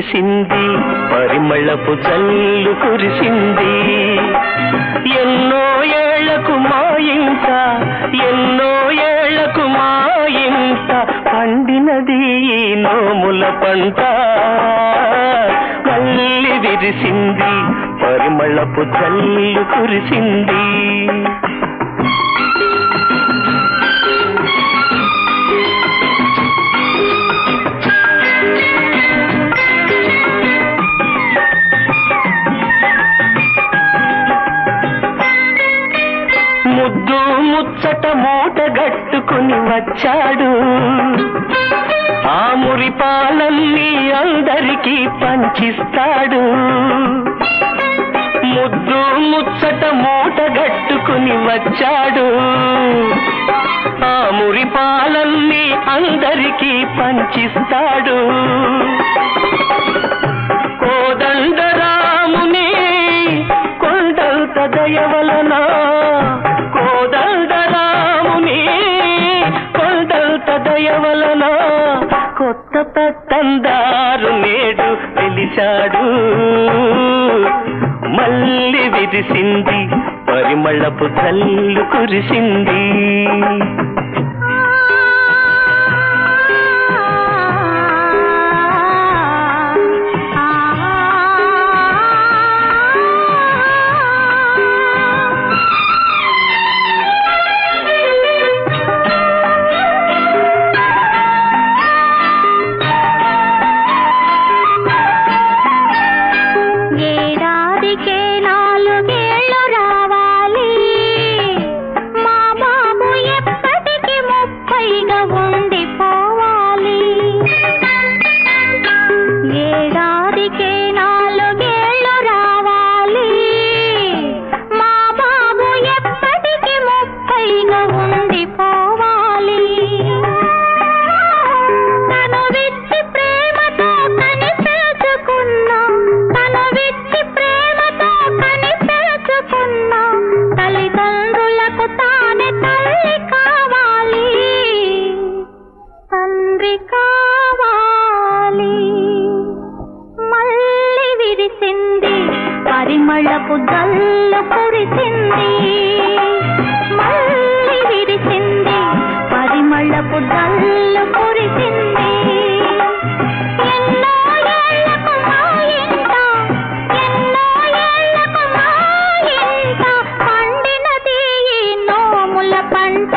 విరిసింది పరిమళపు జల్లు కురిసింది ఎన్నో ఏళ్లకు మా ఇంట ఎన్నో ఏళ్లకు మా ఇంట పండినది ఈ నోముల పంట మళ్ళీ విరిసింది పరిమళపు జల్లు కురిసింది ముద్దు ముచ్చట మూట గట్టుకుని వచ్చాడు ఆ మురిపాలన్నీ అందరికీ పంచిస్తాడు ముద్దు ముచ్చట మూట గట్టుకుని వచ్చాడు ఆ మురిపాలన్నీ అందరికీ పంచిస్తాడు కోదండరాముని కొండంత దయవలన కోదండరాముని కొండంత దయవలన కొత్త పెత్తందారు నేడు పిలిచాడు మళ్ళీ విరిసింది పరిమళపు చల్లు కురిసింది ఏడాదికే నాలుగేళ్ళు రావాలి మా బాబు ఎప్పటికి ముప్పైగా ఉండిపోవాలి ఏడాదికే నాలుగేళ్ళు రావాలి మా బాబు ఎప్పటికి ముప్పైగా ఉండిపోవాలి తను విచ్చి ప్రేమతో కనిపించుకున్నా తను విచ్చి ప్రేమతో కనిపించుకున్నా తల్లిదండ్రులకు తానే తల్లి కావాలి తండ్రి కావాలి మళ్ళీ విరిసింది పరిమళపు జల్లు కురిసింది మళ్ళీ విరిసింది పరిమళపు జల్లు కురిసింది ఎన్నో ఏళ్లకు మా ఇంట ఎన్నో ఏళ్లకు మా ఇంట పండినది ఈ నోముల పంట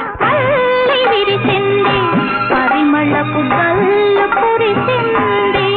మళ్ళీ విరిసింది పరిమళపు జల్లు కురిసింది